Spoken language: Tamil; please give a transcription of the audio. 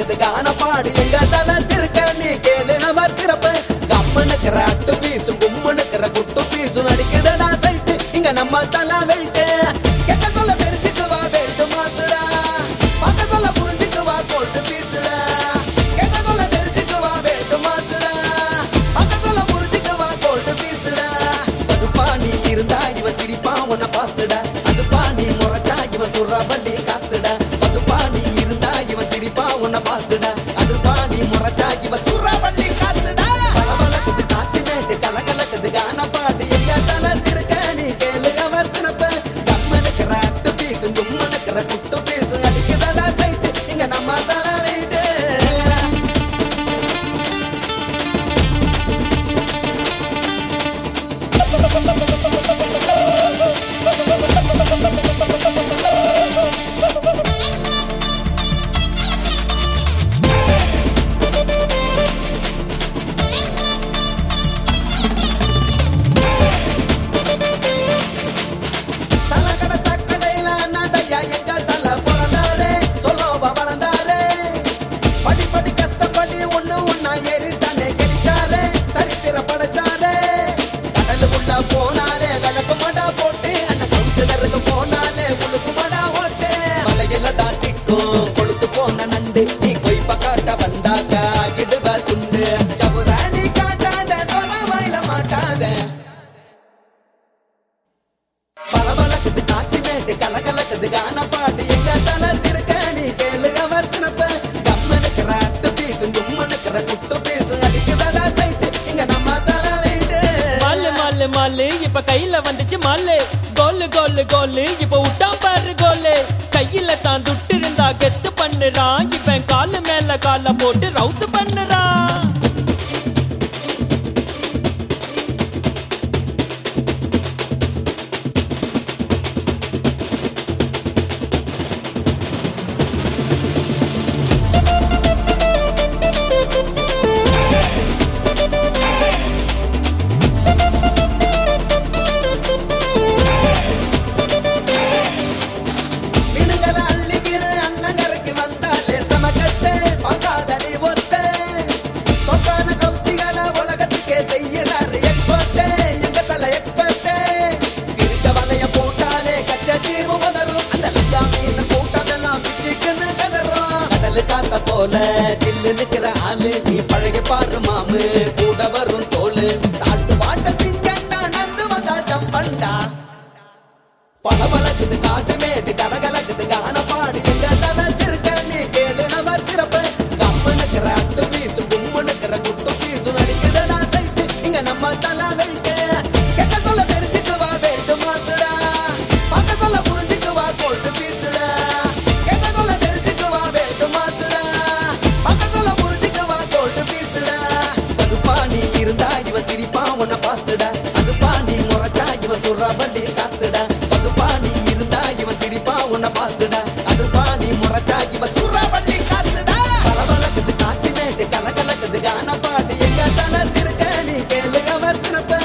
பலபலக்குது கான பாடு எங்க தளத்திருக்க நீ கேளு அவர் சிறப்பு கம்மனுக்கிற அட்டு பீசும் கும்மனுக்கிற குட்டு பீசும் அடிக்குதடா சைட்டு இங்க நம்ம தலை வெயிட்டு கேட்க சொல்ல தெரிஞ்சுக்கு வா வெயிட்டு மாசுடா பார்க்க சொல்ல புரிஞ்சுக்கு வா கோல்டு பீசுடா கேட்க சொல்ல தெரிஞ்சுக்கு வா வெயிட்டு மாசுடா பார்க்க சொல்ல புரிஞ்சுக்கு வா கோல்டு பீசுடா அதுப்பா நீ இருந்தா இவ சிரிப்பா உன்னை பார்த்துடா அதுப்பா நீ முறைச்சா இவ சொல்ற வள்ளி காத்துடா அதுப்பா நீ இருந்தா இவ சிரிப்பா உன்னை பார்த்துடா அதுப்பா நீ முறைச்சா இவ சொல்ற வள்ளி காத்துடா பலபலக்குது காசு மேட்டு கலகலக்குது கான பாட்டு எங்க தளர்த்திருக்க நீ கேளு அவர் சிறப்பு கம்மனுக்கிற அட்டு பீசு கும்மனுக்கிற குட்டு பீசு அடிக்குதடா சைட்டு இங்க நம்ம தலை வீட்டு சலக்கட சக்கடையில அண்ணாதையா எங்க தல பிறந்தாரே சொல்லோவ வளர்ந்தாரே படி படி கஷ்டப்படி ஒண்ணு ஒண்ணா ஏறி தானே கெளிச்சாரே சரித்திர படைச்சாரே கடலுக்குள்ள போனாலே விளக்கு மடா போட்டு அண்ணன் கவுன்சிலருக்கு போனாலே உழுக்கு மடா ஓட்டு மலையில தாசிக்கும் கொளுத்து போன நண்டு நீ கொய் பக்காட்ட வந்தாக்க இடுவ துண்டு சபுராணி காட்டாத சொல வாயில மாட்டாத பலபலக்குது காசி மேட்டு கலகலக்குது கான பாட்டு எங்க தளர்த்திருக்க நீ கேளு அவர் சிறப்பு கம்மனுக்கிற அட்டு பீசு கும்மனுக்கிற குட்டு பீசு அடிக்குதடா சைட்டு இங்க நம்ம தலை வீட்டு மாலு மாலு மாலு இப்ப கையில வந்துச்சு மாலு கோலு கோலு கோலு இப்ப விட்டான் பாரு கோலு கையில தான் துட்டு இருந்தா கெத்து பண்ணுறான் இப்ப காலு மேல கால போட்டு ரவுஸ் பண்ணுறான் மினுங்கல அள்ளிக்கிற அண்ணங்கரைக்கு வந்தாலே சமக்கட்டு பார்க்காத நீ ஒத்த சொத்தான கவுச்சிகள உலகத்துக்கே செய்யறாரு எக்ஸ்பர்ட் எங்க தலை எக்ஸ்பர்ட் இருக்க வலைய போட்டாலே கச்ச தீர்வு உதரும் அந்த லங்கா மீன் கூட்டமெல்லாம் பிச்சுக்குன்னு செதறும் கடலு காத்த போல தில்லு நிக்கிற ஆளு நீ பழகி பாரு மாமு கூட வரும் தோளு சாட்டு பாட்ட சிங்கண்டா நந்து வந்தா ஜம்பண்டா பளபளக்குது காசு மேட்டு கலகலக்குது கான பாடு எங்க தளர்த்திருக்க நீ கேளு அவர் சிறப்பு கம்மனுக்கிற அட்டு பீசு கும்மனுக்கிற குட்டு பீசு அடிக்குதடா சைட்டு இங்க நம்ம தலை வெயிட்டு கேட்க சொல்ல தெரிஞ்சுக்கு வா வெயிட்டு மாசுடா பார்க்க சொல்ல புரிஞ்சுக்கு வா கோல்டு பீசுடா கேட்க சொல்ல தெரிஞ்சுக்கு வா வெயிட்டு மாசுடா பார்க்க சொல்ல புரிஞ்சுக்கு வா கோல்டு பீசுடா அதுப்பா நீ இருந்தா இவ சிரிப்பா உன்னை பார்த்துடா அதுப்பா நீ முறைச்சா இவ சொல்ற வள்ளி காத்துடா அதுப்பா நீ இருந்தா இவ சிரிப்பா உன்னை பார்த்துடா அதுப்பா நீ முறைச்சா இவ சொல்ற வள்ளி காத்துடா பலபலக்குது காசி மேட்டு கலகலக்குது கான பாட்டு எங்க தளர்த்திருக்க நீ கேளு அவர் சிறப்பு